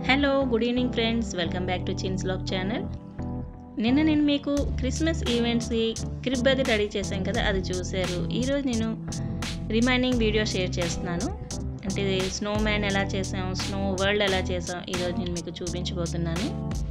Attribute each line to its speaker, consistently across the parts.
Speaker 1: hello good evening friends welcome back to చిన్స్ లాక్ channel నిన్న నేను మీకు క్రిస్మస్ ఈవెంట్స్కి క్రిప్ అది రెడీ చేశాను కదా అది చూశారు ఈరోజు నేను రిమైనింగ్ వీడియో షేర్ చేస్తున్నాను అంటే స్నో మ్యాన్ ఎలా చేసాం స్నో వరల్డ్ ఎలా చేసాం ఈరోజు నేను మీకు చూపించబోతున్నాను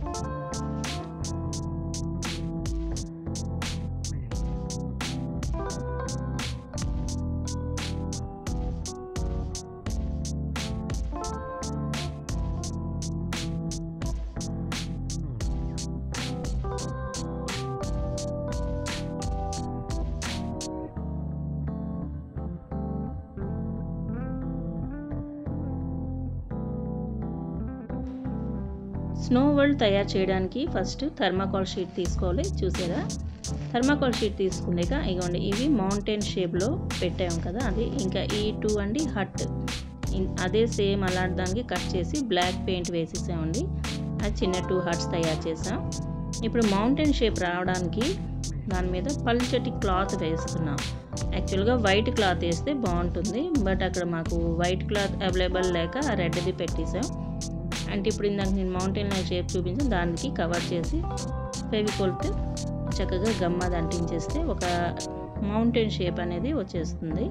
Speaker 1: స్నో వరల్డ్ తయారు చేయడానికి ఫస్ట్ థర్మాకోల్ షీట్ తీసుకోవాలి చూసారా థర్మాకోల్ షీట్ తీసుకున్నాక ఇగోండి ఇవి మౌంటైన్ షేప్లో పెట్టాము కదా అది ఇంకా ఈ టూ అండి హట్ అదే సేమ్ అలాంటి దానికి కట్ చేసి బ్లాక్ పెయింట్ వేసేసామండి అది చిన్న టూ హట్స్ తయారు చేసాం ఇప్పుడు మౌంటైన్ షేప్ రావడానికి దాని మీద పల్చటి క్లాత్ వేస్తున్నాం యాక్చువల్గా వైట్ క్లాత్ వేస్తే బాగుంటుంది బట్ అక్కడ మాకు వైట్ క్లాత్ అవైలబుల్ లేక రెడ్ది పెట్టేసాం అంటే ఇప్పుడు ఇందాక నేను మౌంటైన్ షేప్ చూపించి దానికి కవర్ చేసి ఫెవికోల్తో చక్కగా గమ్మది అంటించేస్తే ఒక మౌంటైన్ షేప్ అనేది వచ్చేస్తుంది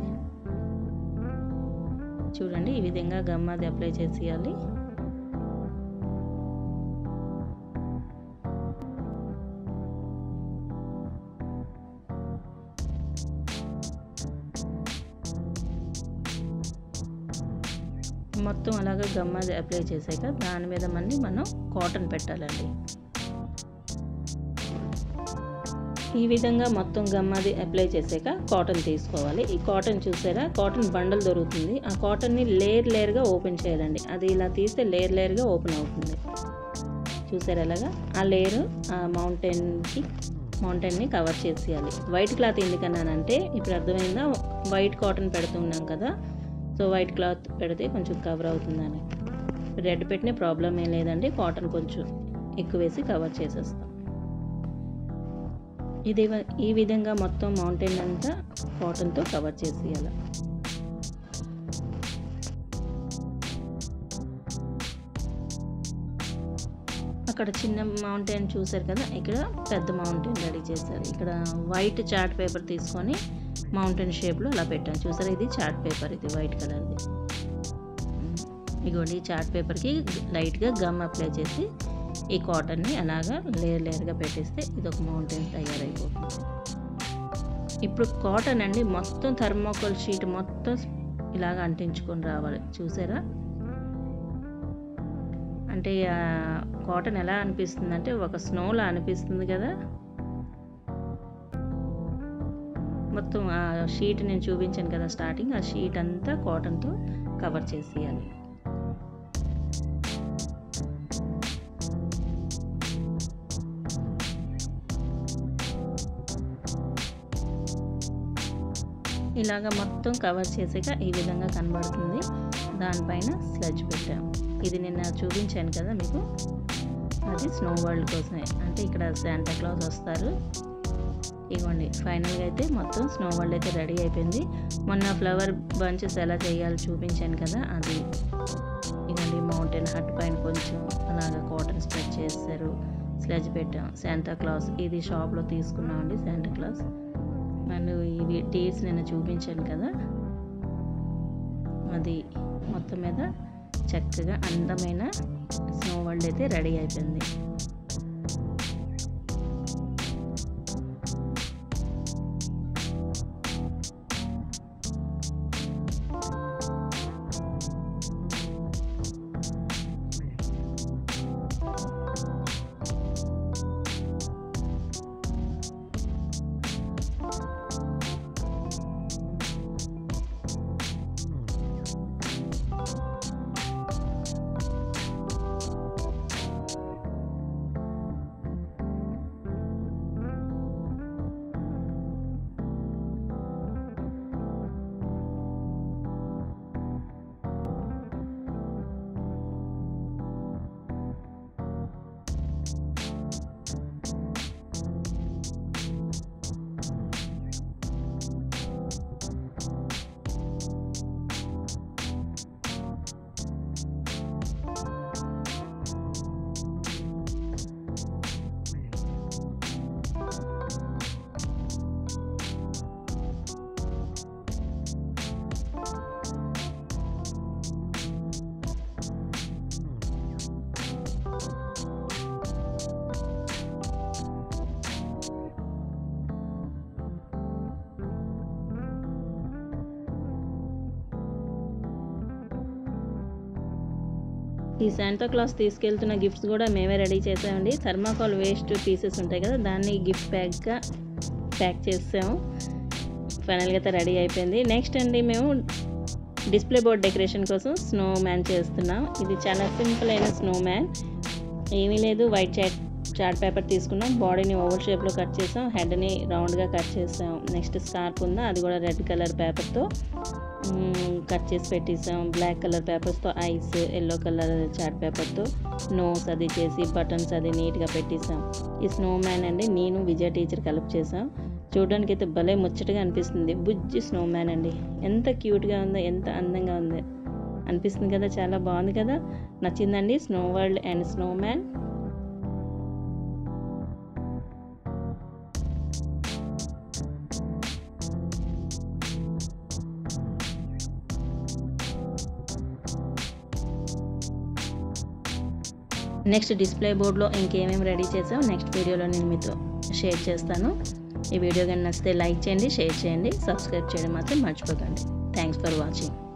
Speaker 1: చూడండి ఈ విధంగా గమ్మది అప్లై చేసేయాలి మొత్తం అలాగా గమ్మది అప్లై చేసాక దాని మీద మళ్ళీ మనం కాటన్ పెట్టాలండి ఈ విధంగా మొత్తం గమ్మది అప్లై చేసాక కాటన్ తీసుకోవాలి ఈ కాటన్ చూసారా కాటన్ బండల్ దొరుకుతుంది ఆ కాటన్ని లేయర్ లేయర్గా ఓపెన్ చేయాలండి అది ఇలా తీస్తే లేయర్ లేయర్గా ఓపెన్ అవుతుంది చూసారా అలాగా ఆ లేయర్ ఆ మౌంటైన్కి మౌంటైన్ని కవర్ చేసేయాలి వైట్ క్లాత్ ఎందుకన్నానంటే ఇప్పుడు అర్థమైందా వైట్ కాటన్ పెడుతున్నాం కదా సో వైట్ క్లాత్ పెడితే కొంచెం కవర్ అవుతుందని రెడ్ పెట్టిన ప్రాబ్లం ఏం లేదండి కాటన్ కొంచెం ఎక్కువ వేసి కవర్ చేసేస్తాం ఇది ఈ విధంగా మొత్తం మౌంటైన్ అంతా కాటన్తో కవర్ చేసేయాలి అక్కడ చిన్న మౌంటైన్ చూసారు కదా ఇక్కడ పెద్ద మౌంటైన్ రెడీ చేశారు ఇక్కడ వైట్ చార్ట్ పేపర్ తీసుకొని మౌంటైన్ షేప్లో అలా పెట్టాను చూసారా ఇది చార్ట్ పేపర్ ఇది వైట్ కలర్ది ఇగోండి ఈ చార్ట్ పేపర్కి లైట్గా గమ్ అప్లై చేసి ఈ కాటన్ని అలాగా లేయర్ లేయర్గా పెట్టేస్తే ఇది ఒక మౌంటైన్ తయారైపోతుంది ఇప్పుడు కాటన్ అండి మొత్తం థర్మోకోల్ షీట్ మొత్తం ఇలాగ అంటించుకొని రావాలి చూసారా అంటే కాటన్ ఎలా అనిపిస్తుంది అంటే ఒక స్నోలా అనిపిస్తుంది కదా మొత్తం ఆ షీట్ నేను చూపించాను కదా స్టార్టింగ్ ఆ షీట్ అంతా కాటన్తో కవర్ చేసేయాలి ఇలాగ మొత్తం కవర్ చేసాక ఈ విధంగా కనబడుతుంది దానిపైన స్లెడ్జ్ పెట్టాము ఇది నిన్న చూపించాను కదా మీకు అది స్నో వరల్డ్ కోసమే అంటే ఇక్కడ శాంటా క్లాస్ వస్తారు ఇవ్వండి ఫైనల్గా అయితే మొత్తం స్నో వరల్డ్ అయితే రెడీ అయిపోయింది మొన్న ఫ్లవర్ బంచెస్ ఎలా చేయాలో చూపించాను కదా అది ఇవ్వండి మౌంటైన్ హట్ పైన కొంచెం అలాగా కాటన్ స్ప్రెడ్ చేస్తారు స్లెజ్ పెట్టాం శాంటా క్లాస్ ఇది షాప్లో తీసుకున్నామండి శాంటా క్లాస్ అండ్ ఇవి డేట్స్ నేను చూపించాను కదా అది మొత్తం మీద చక్కగా అందమైన స్నో వరల్డ్ అయితే రెడీ అయిపోయింది ఈ శాంతా క్లాస్ తీసుకెళ్తున్న గిఫ్ట్స్ కూడా మేమే రెడీ చేసామండి థర్మాకోల్ వేస్ట్ పీసెస్ ఉంటాయి కదా దాన్ని గిఫ్ట్ ప్యాక్గా ప్యాక్ చేసాము ఫైనల్గా అయితే రెడీ అయిపోయింది నెక్స్ట్ అండి మేము డిస్ప్లే బోర్డ్ డెకరేషన్ కోసం స్నో మ్యాన్ చేస్తున్నాం ఇది చాలా సింపుల్ అయిన స్నో మ్యాన్ ఏమీ లేదు వైట్ చాట్ చార్ట్ పేపర్ తీసుకున్నాం బాడీని ఓవల్ షేప్లో కట్ చేసాం హెడ్ని రౌండ్గా కట్ చేసాం నెక్స్ట్ స్కార్ప్ ఉందా అది కూడా రెడ్ కలర్ పేపర్తో కట్ చేసి పెట్టేసాం బ్లాక్ కలర్ పేపర్స్తో ఐస్ ఎల్లో కలర్ చార్ట్ పేపర్తో నోస్ అది చేసి బటన్స్ అది నీట్గా పెట్టేసాం ఈ స్నో మ్యాన్ అండి నేను విజయ టీచర్ కలిపి చేసాం చూడడానికి అయితే భలే ముచ్చటగా అనిపిస్తుంది బుజ్జి స్నో మ్యాన్ అండి ఎంత క్యూట్గా ఉందో ఎంత అందంగా ఉంది అనిపిస్తుంది కదా చాలా బాగుంది కదా నచ్చిందండి snow world and snowman next display బోర్డ్లో ఇంకేమేమి రెడీ చేసాం నెక్స్ట్ వీడియోలో నేను మీతో షేర్ చేస్తాను ఈ వీడియో కానీ నచ్చితే లైక్ చేయండి షేర్ చేయండి సబ్స్క్రైబ్ చేయడం మాత్రం మర్చిపోకండి థ్యాంక్స్ ఫర్ వాచింగ్